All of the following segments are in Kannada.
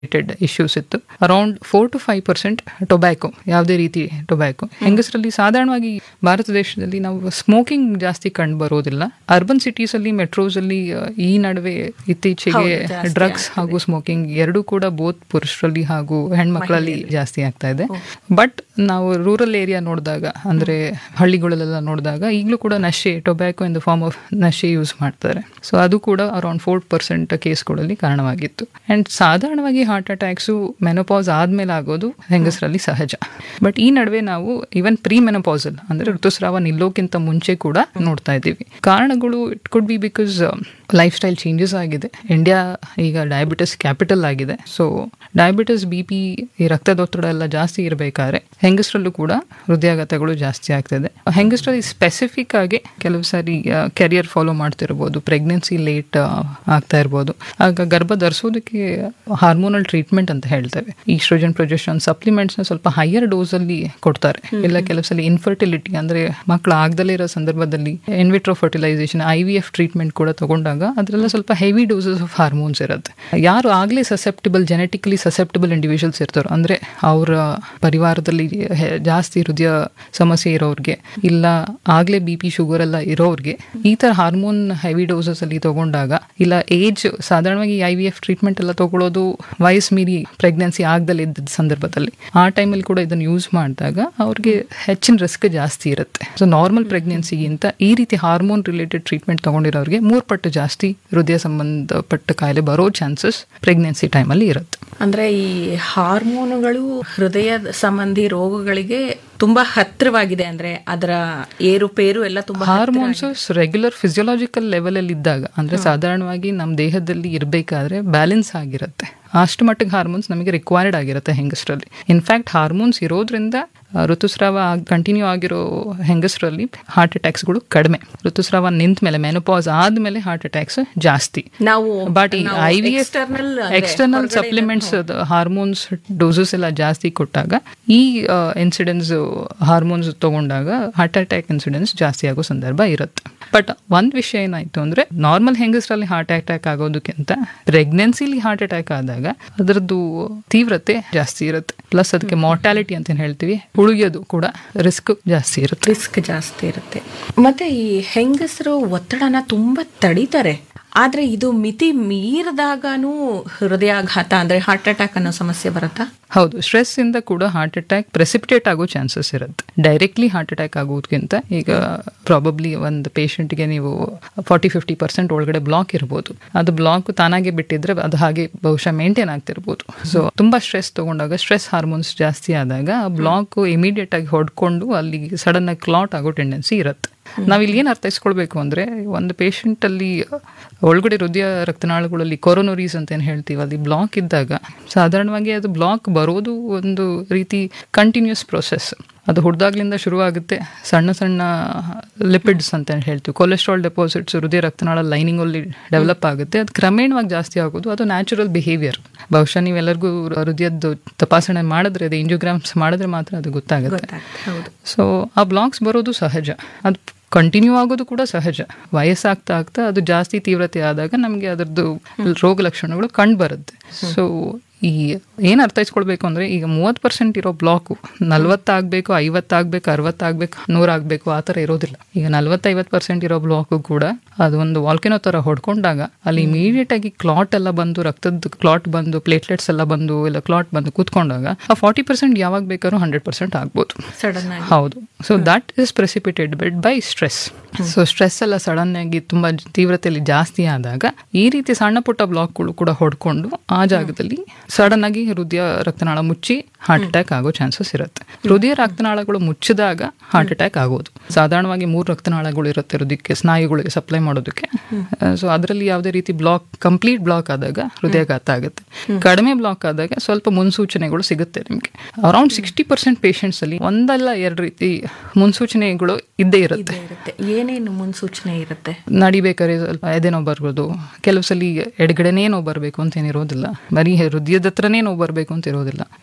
ಇಶ್ಯೂಸ್ ಇತ್ತು around four to five percent tobacco ಯಾವುದೇ ರೀತಿ ಟೊಬ್ಯಾಕೊ ಹೆಂಗಸರಲ್ಲಿ ಸಾಧಾರಣವಾಗಿ ಭಾರತ ದೇಶದಲ್ಲಿ ನಾವು ಸ್ಮೋಕಿಂಗ್ ಜಾಸ್ತಿ ಕಂಡು ಬರೋದಿಲ್ಲ ಅರ್ಬನ್ ಸಿಟೀಸ್ ಅಲ್ಲಿ ಮೆಟ್ರೋಸ್ ಅಲ್ಲಿ ಆ, ಈ ನಡುವೆ ಇತ್ತೀಚೆಗೆ ಡ್ರಗ್ಸ್ ಹಾಗೂ ಸ್ಮೋಕಿಂಗ್ ಎರಡೂ ಕೂಡ ಬೋತ್ ಪುರುಷರಲ್ಲಿ ಹಾಗೂ ಹೆಣ್ಮಕ್ಳಲ್ಲಿ ಜಾಸ್ತಿ ಆಗ್ತಾ ಇದೆ ಬಟ್ ನಾವು ರೂರಲ್ ಏರಿಯಾ ನೋಡಿದಾಗ ಅಂದ್ರೆ ಹಳ್ಳಿಗಳಲ್ಲೆಲ್ಲ ನೋಡಿದಾಗ ಈಗಲೂ ಕೂಡ ನಶೆ tobacco in the form of ನಶೆ ಯೂಸ್ ಮಾಡ್ತಾರೆ ಸೊ ಅದು ಕೂಡ ಅರೌಂಡ್ ಫೋರ್ ಪರ್ಸೆಂಟ್ ಕೇಸ್ಗಳಲ್ಲಿ ಕಾರಣವಾಗಿತ್ತು ಅಂಡ್ ಸಾಧಾರಣವಾಗಿ ಹಾರ್ಟ್ ಅಟ್ಯಾಕ್ಸು ಮೆನೋಪಾಸ್ ಆದ್ಮೇಲೆ ಆಗೋದು ಹೆಂಗಸರಲ್ಲಿ ಸಹಜ ಬಟ್ ಈ ನಡುವೆ ನಾವು ಇವನ್ ಪ್ರೀ ಮೆನೋಪಾಸಲ್ ಅಂದ್ರೆ ಋತುಸ್ರಾವ ನಿಲ್ಲೋಕ್ಕಿಂತ ಮುಂಚೆ ಕೂಡ ನೋಡ್ತಾ ಇದ್ದೀವಿ ಕಾರಣಗಳು it could be because lifestyle changes ಆಗಿದೆ ಇಂಡಿಯಾ ಈಗ ಡಯಾಬಿಟಿಸ್ ಕ್ಯಾಪಿಟಲ್ ಆಗಿದೆ ಸೊ ಡಯಾಬಿಟಿಸ್ ಬಿ ಪಿ ಈ ರಕ್ತದೊತ್ತಡ ಎಲ್ಲ ಜಾಸ್ತಿ ಇರಬೇಕಾದ್ರೆ ಹೆಂಗಸರಲ್ಲೂ ಕೂಡ ಹೃದಯಾಘಾತಗಳು ಜಾಸ್ತಿ ಆಗ್ತದೆ ಹೆಂಗಸರಲ್ಲಿ ಸ್ಪೆಸಿಫಿಕ್ ಆಗಿ ಕೆಲವು ಸಾರಿ ಕೆರಿಯರ್ ಫಾಲೋ ಮಾಡ್ತಿರ್ಬೋದು ಪ್ರೆಗ್ನೆನ್ಸಿ ಲೇಟ್ ಆಗ್ತಾ ಇರ್ಬೋದು ಆಗ ಗರ್ಭ ಧರಿಸೋದಕ್ಕೆ ಹಾರ್ಮೋನಲ್ ಟ್ರೀಟ್ಮೆಂಟ್ ಅಂತ ಹೇಳ್ತೇವೆ ಈಸ್ಟ್ರೋಜನ್ ಪ್ರೊಜೆಕ್ಷನ್ ಸಪ್ಲಿಮೆಂಟ್ಸ್ನ ಸ್ವಲ್ಪ ಹೈಯರ್ ಡೋಸಲ್ಲಿ ಕೊಡ್ತಾರೆ ಇಲ್ಲ ಕೆಲವು ಸಲ ಇನ್ಫರ್ಟಿಲಿಟಿ ಅಂದ್ರೆ ಮಕ್ಕಳು ಆಗದಲ್ಲೇ ಇರೋ ಸಂದರ್ಭದಲ್ಲಿ in vitro fertilisation I V F treatment ಕೂಡ ತಗೊಂಡಾಗ ಅದರೆಲ್ಲ ಸ್ವಲ್ಪ ಹೆವಿ ಡೋಸಸ್ ಆಫ್ ಹಾರ್ಮೋನ್ಸ್ ಇರುತ್ತೆ ಯಾರು ಆಗಲೇ ಸಸೆಪ್ಟಿಬಲ್ ಜೆನೆಟಿಕಲಿ ಸಸೆಪ್ಟಿಬಲ್ ಇಂಡಿವಿಜುವಲ್ಸ್ ಇರ್ತಾರೋ ಅಂದ್ರೆ ಅವರ ಪರಿವಾರದಲ್ಲಿ ಹೆ- ಜಾಸ್ತಿ ಹೃದಯ ಸಮಸ್ಯೆ ಇರೋರಿಗೆ ಇಲ್ಲ ಆಗ್ಲೇ ಬಿ ಪಿ ಶುಗರ್ ಎಲ್ಲ ಇರೋರಿಗೆ ಈ ತರ ಹಾರ್ಮೋನ್ ಹೆವಿ ಡೋಸಸ್ ಅಲ್ಲಿ ತಗೊಂಡಾಗ ಇಲ್ಲ ಏಜ್ ಸಾಧಾರಣವಾಗಿ ಐ ವಿ ಎಫ್ ಟ್ರೀಟ್ಮೆಂಟ್ ಎಲ್ಲ ತಗೊಳ್ಳೋದು ವಯಸ್ಸು ಮೀರಿ ಪ್ರೆಗ್ನೆನ್ಸಿ ಆಗ್ದಲೇ ಇದ್ದ ಸಂದರ್ಭದಲ್ಲಿ ಆ ಟೈಮಲ್ಲಿ ಕೂಡ ಇದನ್ನು ಯೂಸ್ ಮಾಡಿದಾಗ ಅವ್ರಿಗೆ ಹೆಚ್ಚಿನ ರಿಸ್ಕ್ ಜಾಸ್ತಿ ಇರುತ್ತೆ ಸೊ ನಾರ್ಮಲ್ ಪ್ರೆಗ್ನೆನ್ಸಿಗಿಂತ ಈ ರೀತಿ ಹಾರ್ಮೋನ್ ರಿಲೇಟೆಡ್ ಟ್ರೀಟ್ಮೆಂಟ್ ತಗೊಂಡಿರೋರಿಗೆ ಮೂರು ಪಟ್ಟು ಜಾಸ್ತಿ ಹೃದಯ ಸಂಬಂಧಪಟ್ಟ ಕಾಯಿಲೆ ಬರೋ ಚಾನ್ಸಸ್ ಪ್ರೆಗ್ನೆನ್ಸಿ ಟೈಮಲ್ಲಿ ಇರುತ್ತೆ ಅಂದ್ರೆ ಈ ಹಾರ್ಮೋನುಗಳು ಹೃದಯ ಸಂಬಂಧಿ ರೋಗಗಳಿಗೆ ತುಂಬಾ ಹತ್ತಿರವಾಗಿದೆ ಅಂದ್ರೆ ಅದರ ಏರುಪೇರು ಎಲ್ಲ ತುಂಬಾ ಹಾರ್ಮೋನ್ಸ್ ರೆಗ್ಯುಲರ್ ಫಿಸಿಯೋಲಾಜಿಕಲ್ ಲೆವೆಲ್ ಅಲ್ಲಿ ಇದ್ದಾಗ ಅಂದ್ರೆ ಸಾಧಾರಣವಾಗಿ ನಮ್ಮ ದೇಹದಲ್ಲಿ ಇರಬೇಕಾದ್ರೆ ಬ್ಯಾಲೆನ್ಸ್ ಆಗಿರುತ್ತೆ ಅಷ್ಟು ಮಟ್ಟಿಗೆ ಹಾರ್ಮೋನ್ಸ್ ನಮಗೆ ರಿಕ್ವೈರ್ಡ್ ಆಗಿರುತ್ತೆ ಹೆಂಗಸರಲ್ಲಿ ಇನ್ಫ್ಯಾಕ್ಟ್ ಹಾರ್ಮೋನ್ಸ್ ಇರೋದ್ರಿಂದ ಆ, ಋತುಸ್ರಾವ ಕಂಟಿನ್ಯೂ ಆಗಿರೋ ಹೆಂಗಸರಲ್ಲಿ ಹಾರ್ಟ್ ಅಟ್ಯಾಕ್ಸ್ಗಳು ಕಡಿಮೆ ಋತುಸ್ರಾವ ನಿಂತ ಮೇಲೆ ಮೆನೋಪಾಸ್ ಆದ್ಮೇಲೆ ಹಾರ್ಟ್ ಅಟ್ಯಾಕ್ಸ್ ಜಾಸ್ತಿ ನಾವು ಬಟ್ ಈ ಐ ವಿ ಎಫ್ external ಅಂದ್ರೆ ಎಕ್ಸ್ಟರ್ನಲ್ ಸಪ್ಲಿಮೆಂಟ್ಸ್ ಹಾರ್ಮೋನ್ಸ್ ಡೋಸಸ್ ಎಲ್ಲ ಜಾಸ್ತಿ ಕೊಟ್ಟಾಗ ಈ ಇನ್ಸಿಡೆನ್ಸ್ ಹಾರ್ಮೋನ್ಸ್ ತಗೊಂಡಾಗ ಹಾರ್ಟ್ ಅಟ್ಯಾಕ್ ಇನ್ಸಿಡೆನ್ಸ್ ಜಾಸ್ತಿ ಆಗೋ ಸಂದರ್ಭ ಇರುತ್ತೆ ಬಟ್ ಒಂದ್ ವಿಷಯ ಏನಾಯ್ತು ಅಂದ್ರೆ ನಾರ್ಮಲ್ ಹೆಂಗಸರಲ್ಲಿ ಹಾರ್ಟ್ ಅಟ್ಯಾಕ್ ಆಗೋದಕ್ಕಿಂತ ಪ್ರೆಗ್ನೆನ್ಸಿಲಿ ಹಾರ್ಟ್ ಅಟ್ಯಾಕ್ ಆದಾಗ ಅದರದ್ದು ತೀವ್ರತೆ ಜಾಸ್ತಿ ಇರುತ್ತೆ ಪ್ಲಸ್ ಅದಕ್ಕೆ ಮಾರ್ಟಾಲಿಟಿ ಅಂತ ಏನ್ ಹೇಳ್ತೀವಿ ಉಳಿಯೋದು ಕೂಡ ರಿಸ್ಕ್ ಜಾಸ್ತಿ ಇರುತ್ತೆ ರಿಸ್ಕ್ ಜಾಸ್ತಿ ಇರುತ್ತೆ ಮತ್ತೆ ಈ ಹೆಂಗಸರು ಒತ್ತಡನ ತುಂಬಾ ತಡೀತಾರೆ ಆದ್ರೆ ಇದು ಮಿತಿ ಮೀರಿದಾಗನೂ ಹೃದಯಾಘಾತ ಅಂದ್ರೆ ಹಾರ್ಟ್ ಅಟ್ಯಾಕ್ ಅನ್ನೋ ಸಮಸ್ಯೆ ಬರುತ್ತಾ ಹೌದು ಸ್ಟ್ರೆಸ್ ಇಂದ ಕೂಡ ಹಾರ್ಟ್ ಅಟ್ಯಾಕ್ ಪ್ರೆಸಿಪಿಟೇಟ್ ಆಗೋ ಚಾನ್ಸಸ್ ಇರುತ್ತೆ ಡೈರೆಕ್ಟ್ಲಿ ಹಾರ್ಟ್ ಅಟ್ಯಾಕ್ ಆಗೋದಕ್ಕಿಂತ ಈಗ ಪ್ರಾಬಬ್ಲಿ ಒಂದು ಪೇಷಂಟ್ಗೆ ನೀವು ಫಾರ್ಟಿ ಫಿಫ್ಟಿ ಪರ್ಸೆಂಟ್ ಒಳಗಡೆ ಬ್ಲಾಕ್ ಇರ್ಬೋದು ಅದು ಬ್ಲಾಕ್ ತಾನಾಗೆ ಬಿಟ್ಟಿದ್ರೆ ಅದು ಹಾಗೆ ಬಹುಶಃ ಮೇಂಟೈನ್ ಆಗ್ತಿರ್ಬೋದು ಸೊ ತುಂಬಾ ಸ್ಟ್ರೆಸ್ ತಗೊಂಡಾಗ ಸ್ಟ್ರೆಸ್ ಹಾರ್ಮೋನ್ಸ್ ಜಾಸ್ತಿ ಆದಾಗ ಆ ಬ್ಲಾಕ್ ಇಮಿಡಿಯೇಟ್ ಆಗಿ ಹೊಡ್ಕೊಂಡು ಅಲ್ಲಿ ಸಡನ್ ಆಗಿ ಕ್ಲಾಟ್ ಆಗೋ ಟೆಂಡೆನ್ಸಿ ಇರುತ್ತೆ ನಾವಿಲ್ಲಿ ಏನು ಅರ್ಥೈಸ್ಕೊಳ್ಬೇಕು ಅಂದ್ರೆ ಒಂದು ಪೇಷಂಟ್ ಅಲ್ಲಿ ಒಳಗಡೆ ಹೃದಯ ರಕ್ತನಾಳಗಳಲ್ಲಿ ಕೊರೋನರೀಸ್ ಅಂತ ಏನು ಹೇಳ್ತೀವಿ ಅಲ್ಲಿ ಬ್ಲಾಕ್ ಇದ್ದಾಗ ಸಾಧಾರಣವಾಗಿ ಅದು ಬ್ಲಾಕ್ ಬರೋದು ಒಂದು ರೀತಿ ಕಂಟಿನ್ಯೂಸ್ ಪ್ರೊಸೆಸ್ ಅದು ಹುಡ್ದಾಗ್ಲಿಂದ ಶುರುವಾಗುತ್ತೆ ಸಣ್ಣ ಸಣ್ಣ ಲಿಪಿಡ್ಸ್ ಅಂತ ಏನ್ ಹೇಳ್ತೀವಿ ಕೊಲೆಸ್ಟ್ರಾಲ್ ಡೆಪಾಸಿಟ್ಸ್ ಹೃದಯ ರಕ್ತನಾಳ ಲೈನಿಂಗ್ ಅಲ್ಲಿ ಡೆವಲಪ್ ಆಗುತ್ತೆ ಅದು ಕ್ರಮೇಣವಾಗಿ ಜಾಸ್ತಿ ಆಗೋದು ಅದು ನ್ಯಾಚುರಲ್ ಬಿಹೇವಿಯರ್ ಬಹುಶಃ ನೀವೆಲ್ಲರಿಗೂ ಹೃದಯದ ತಪಾಸಣೆ ಮಾಡಿದ್ರೆ ಅದು ಇಂಜೋಗ್ರಾಮ್ಸ್ ಮಾಡಿದ್ರೆ ಮಾತ್ರ ಅದು ಗೊತ್ತಾಗುತ್ತೆ ಹೌದು ಸೊ ಆ ಬ್ಲಾಕ್ಸ್ ಬರೋದು ಸಹಜ ಅದು ಕಂಟಿನ್ಯೂ ಆಗೋದು ಕೂಡ ಸಹಜ ವಯಸ್ಸಾಗ್ತಾ ಆಗ್ತಾ ಅದು ಜಾಸ್ತಿ ತೀವ್ರತೆ ಆದಾಗ ನಮಗೆ ಅದರದ್ದು ರೋಗ ಲಕ್ಷಣಗಳು ಕಂಡು ಬರುತ್ತೆ ಸೊ ಈ ಏನು ಅರ್ಥೈಸ್ಕೊಳ್ಬೇಕು ಅಂದ್ರೆ ಈಗ ಮೂವತ್ತು ಪರ್ಸೆಂಟ್ ಇರೋ ಬ್ಲಾಕು ನಲ್ವತ್ತಾಗಬೇಕು ಐವತ್ತಾಗಬೇಕು ಅರವತ್ತಾಗಬೇಕು ನೂರಾಗಬೇಕು ಆ ಥರ ಇರೋದಿಲ್ಲ ಈಗ ನಲ್ವತ್ತೈವತ್ತು ಪರ್ಸೆಂಟ್ ಇರೋ ಬ್ಲಾಕು ಕೂಡ ಅದು ಒಂದು ವಾಲ್ಕೆನೋ ಥರ ಹೊಡ್ಕೊಂಡಾಗ ಅಲ್ಲಿ ಇಮಿಡಿಯೇಟ್ ಆಗಿ ಕ್ಲಾಟ್ ಎಲ್ಲ ಬಂದು ರಕ್ತದ ಕ್ಲಾಟ್ ಬಂದು ಪ್ಲೇಟ್ಲೆಟ್ಸ್ ಎಲ್ಲ ಬಂದು ಇಲ್ಲ ಕ್ಲಾಟ್ ಬಂದು ಕೂತ್ಕೊಂಡಾಗ ಆ ಫಾರ್ಟಿ ಪರ್ಸೆಂಟ್ ಯಾವಾಗ ಬೇಕಾದ್ರೂ ಹಂಡ್ರೆಡ್ ಪರ್ಸೆಂಟ್ ಆಗ್ಬೋದು ಸಡನ್ ಆಗಿ ಹೌದು so that is precipitated by stress so stress ಎಲ್ಲ ಸಡನ್ ಆಗಿ ತುಂಬಾ ಜ- ಜಾಸ್ತಿಯಲ್ಲಿ ಜಾಸ್ತಿ ಆದಾಗ ಈ ರೀತಿ ಸಣ್ಣ ಪುಟ್ಟ ಬ್ಲಾಕ್ಗಳು ಕೂಡ ಹೊಡ್ಕೊಂಡು ಆ ಜಾಗದಲ್ಲಿ ಸಡನ್ ಆಗಿ ಹೃದಯ ರಕ್ತನಾಳ ಮುಚ್ಚಿ ಹಾರ್ಟ್ ಅಟ್ಯಾಕ್ ಆಗೋ ಚಾನ್ಸಸ್ ಇರುತ್ತೆ ಹೃದಯ ರಕ್ತನಾಳಗಳು ಮುಚ್ಚಿದಾಗ ಹಾರ್ಟ್ ಅಟ್ಯಾಕ್ ಆಗೋದು ಸಾಧಾರಣವಾಗಿ ಮೂರು ರಕ್ತನಾಳಗಳು ಇರುತ್ತೆ ಹೃದಯಕ್ಕೆ ಸ್ನಾಯುಗಳಿಗೆ ಸಪ್ಲೈ ಮಾಡೋದಕ್ಕೆ ಸೊ ಅದರಲ್ಲಿ ಯಾವುದೇ ರೀತಿ ಬ್ಲಾಕ್ ಕಂಪ್ಲೀಟ್ ಬ್ಲಾಕ್ ಆದಾಗ ಹೃದಯಾಘಾತ ಆಗುತ್ತೆ ಕಡಿಮೆ ಬ್ಲಾಕ್ ಆದಾಗ ಸ್ವಲ್ಪ ಮುನ್ಸೂಚನೆಗಳು ಸಿಗುತ್ತೆ ನಿಮಗೆ ಅರೌಂಡ್ ಸಿಕ್ಸ್ಟಿ ಪರ್ಸೆಂಟ್ ಪೇಷಂಟ್ಸ್ ಅಲ್ಲಿ ಒಂದಲ್ಲ ಎರಡು ರೀತಿ ಮುನ್ಸೂಚನೆಗಳು ಇದ್ದೇ ಇರುತ್ತೆ ಇರುತ್ತೆ ಏನೇನು ಮುನ್ಸೂಚನೆ ಇರುತ್ತೆ ನಡಿಬೇಕಾದ್ರೆ ಸ್ವಲ್ಪ ಎದೆ ನೋವು ಬರ್ಬೋದು ಕೆಲವು ಸಲ ಎಡಗಡೆನೇ ನೋವು ಬರಬೇಕು ಅಂತ ಏನಿರೋದಿಲ್ಲ ಬರೀ ಹೃದಯದ ಹತ್ರನೇ ನೋವು ಬರಬೇಕು ಅಂತ ಇರೋದಿಲ್ಲ ಎಡಗೈಯಲ್ಲಿ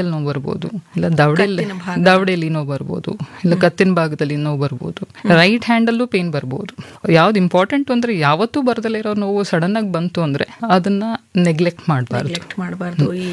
ಮಂಡಿಯಲ್ಲಿ ನೋವು ಬರ್ಬೋದು ಇಲ್ಲ ದವಡೆಯಲ್ಲಿ ದವಡೆಯಲ್ಲಿ ನೋವು ಬರ್ಬೋದು ಇಲ್ಲ ಕತ್ತಿನ ಭಾಗದಲ್ಲಿ ನೋವು ಬರ್ಬೋದು ರೈಟ್ ಹ್ಯಾಂಡಲ್ಲೂ ಪೇನ್ ಬರ್ಬೋದು ಯಾವ್ದು ಇಂಪಾರ್ಟೆಂಟ್ ಅಂದ್ರೆ ಯಾವತ್ತೂ ಬರ್ದಲ್ಲೇ ಇರೋ ನೋವು ಸಡನ್ ಆಗಿ ಬಂತು ಅಂದ್ರೆ ಅದನ್ನ ನೆಗ್ಲೆಕ್ಟ್ ಮಾಡಬಾರ್ದು ನೆಗ್ಲೆಕ್ಟ್ ಮಾಡಬಾರ್ದು ಈ